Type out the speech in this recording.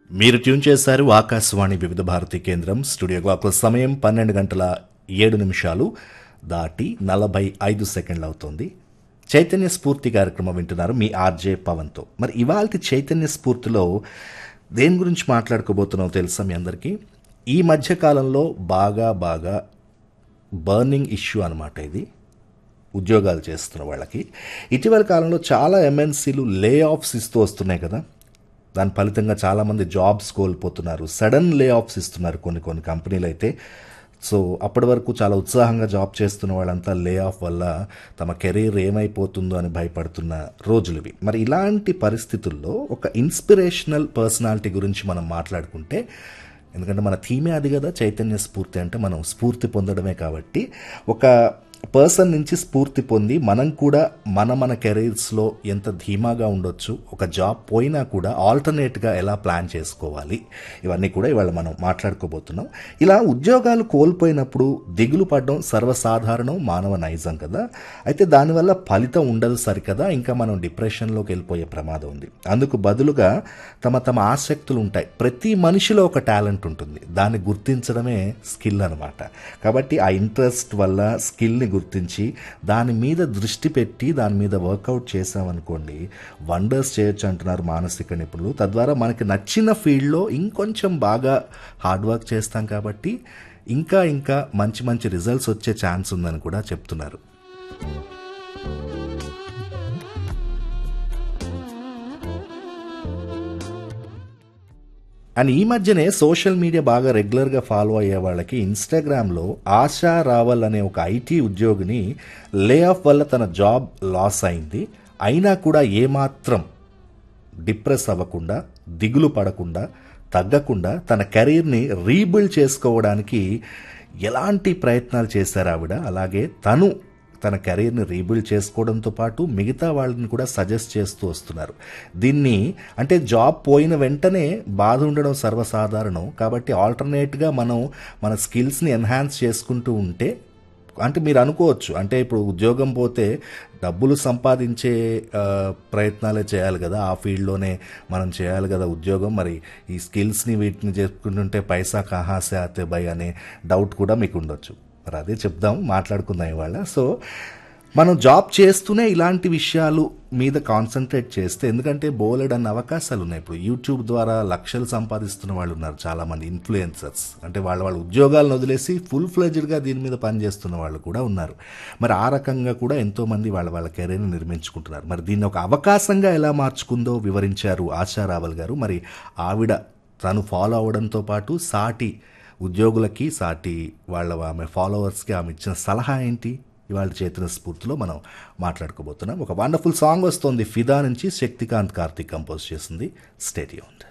మీరు ట్యూన్ చేశారు ఆకాశవాణి వివిధ భారతి కేంద్రం స్టూడియో క్లాక్ల సమయం పన్నెండు గంటల ఏడు నిమిషాలు దాటి నలభై ఐదు సెకండ్లు అవుతుంది చైతన్య స్ఫూర్తి కార్యక్రమం వింటున్నారు మీ ఆర్జే పవన్తో మరి ఇవాళ చైతన్య స్ఫూర్తిలో దేని గురించి మాట్లాడుకోబోతున్నావు తెలుసా మీ అందరికీ ఈ మధ్య కాలంలో బాగా బాగా బర్నింగ్ ఇష్యూ అనమాట ఇది ఉద్యోగాలు చేస్తున్న వాళ్ళకి ఇటీవల కాలంలో చాలా ఎంఎన్సీలు లే ఆఫ్స్ ఇస్తూ వస్తున్నాయి కదా దాని ఫలితంగా చాలామంది జాబ్స్ కోల్పోతున్నారు సడన్ లే ఆఫ్స్ ఇస్తున్నారు కొన్ని కొన్ని కంపెనీలు అయితే సో అప్పటి వరకు చాలా ఉత్సాహంగా జాబ్ చేస్తున్న వాళ్ళంతా లే ఆఫ్ వల్ల తమ కెరీర్ ఏమైపోతుందో అని భయపడుతున్న రోజులు ఇవి మరి ఇలాంటి పరిస్థితుల్లో ఒక ఇన్స్పిరేషనల్ పర్సనాలిటీ గురించి మనం మాట్లాడుకుంటే ఎందుకంటే మన థీమే అది కదా చైతన్య స్ఫూర్తి అంటే మనం స్ఫూర్తి పొందడమే కాబట్టి ఒక పర్సన్ నుంచి స్ఫూర్తి పొంది మనం కూడా మన మన కెరీర్స్లో ఎంత ధీమాగా ఉండొచ్చు ఒక జాబ్ పోయినా కూడా ఆల్టర్నేట్గా ఎలా ప్లాన్ చేసుకోవాలి ఇవన్నీ కూడా ఇవాళ మనం మాట్లాడుకోబోతున్నాం ఇలా ఉద్యోగాలు కోల్పోయినప్పుడు దిగులు పడడం సర్వసాధారణం మానవ నైజం కదా అయితే దానివల్ల ఫలితం ఉండదు సరికదా ఇంకా మనం డిప్రెషన్లోకి వెళ్ళిపోయే ప్రమాదం ఉంది అందుకు బదులుగా తమ తమ ఆసక్తులు ఉంటాయి ప్రతి మనిషిలో ఒక టాలెంట్ ఉంటుంది దాన్ని గుర్తించడమే స్కిల్ అనమాట కాబట్టి ఆ ఇంట్రెస్ట్ వల్ల స్కిల్ని గుర్తించి దాని మీద దృష్టి పెట్టి దాని మీద వర్కౌట్ చేసామనుకోండి వండర్స్ చేయొచ్చు అంటున్నారు మానసిక నిపుణులు తద్వారా మనకి నచ్చిన ఫీల్డ్లో ఇంకొంచెం బాగా హార్డ్ వర్క్ చేస్తాం కాబట్టి ఇంకా ఇంకా మంచి మంచి రిజల్ట్స్ వచ్చే ఛాన్స్ ఉందని కూడా చెప్తున్నారు అండ్ ఈ మధ్యనే సోషల్ మీడియా బాగా రెగ్యులర్గా ఫాలో అయ్యే వాళ్ళకి ఇన్స్టాగ్రామ్లో ఆశా రావల్ అనే ఒక ఐటీ ఉద్యోగిని లే ఆఫ్ వల్ల తన జాబ్ లాస్ అయింది అయినా కూడా ఏమాత్రం డిప్రెస్ అవ్వకుండా దిగులు పడకుండా తగ్గకుండా తన కెరీర్ని రీబిల్డ్ చేసుకోవడానికి ఎలాంటి ప్రయత్నాలు చేశారు ఆవిడ అలాగే తను తన కెరీర్ని రీబిల్డ్ చేసుకోవడంతో పాటు మిగతా వాళ్ళని కూడా సజెస్ట్ చేస్తూ వస్తున్నారు దీన్ని అంటే జాబ్ పోయిన వెంటనే బాధ ఉండడం సర్వసాధారణం కాబట్టి ఆల్టర్నేట్గా మనం మన స్కిల్స్ని ఎన్హాన్స్ చేసుకుంటూ ఉంటే అంటే మీరు అనుకోవచ్చు అంటే ఇప్పుడు ఉద్యోగం పోతే డబ్బులు సంపాదించే ఆ, ప్రయత్నాలే చేయాలి కదా ఆ ఫీల్డ్లోనే మనం చేయాలి కదా ఉద్యోగం మరి ఈ స్కిల్స్ని వీటిని చేసుకుంటుంటే పైసా కహాసే ఆతే బై అనే డౌట్ కూడా మీకు ఉండొచ్చు మరి అదే చెప్దాం మాట్లాడుకుందాం ఇవాళ సో మనం జాబ్ చేస్తూనే ఇలాంటి విషయాలు మీద కాన్సన్ట్రేట్ చేస్తే ఎందుకంటే బోలెడ్ అన్న అవకాశాలు ఉన్నాయి ఇప్పుడు యూట్యూబ్ ద్వారా లక్షలు సంపాదిస్తున్న వాళ్ళు ఉన్నారు చాలామంది ఇన్ఫ్లుయెన్సర్స్ అంటే వాళ్ళ వాళ్ళ ఉద్యోగాలను వదిలేసి ఫుల్ ఫ్లెజ్డ్గా దీని మీద పనిచేస్తున్న వాళ్ళు కూడా ఉన్నారు మరి ఆ రకంగా కూడా ఎంతోమంది వాళ్ళ వాళ్ళ కెరీర్ని నిర్మించుకుంటున్నారు మరి దీన్ని ఒక అవకాశంగా ఎలా మార్చుకుందో వివరించారు ఆశా రావల్ గారు మరి ఆవిడ తను ఫాలో అవడంతో పాటు సాటి ఉద్యోగులకి సాటి వాళ్ళ ఆమె ఫాలోవర్స్కి ఆమె ఇచ్చిన సలహా ఏంటి ఇవాళ చేతన స్ఫూర్తిలో మనం మాట్లాడుకోబోతున్నాం ఒక వండర్ఫుల్ సాంగ్ వస్తుంది ఫిదా నుంచి శక్తికాంత్ కార్తిక్ కంపోజ్ చేసింది స్టేడియోన్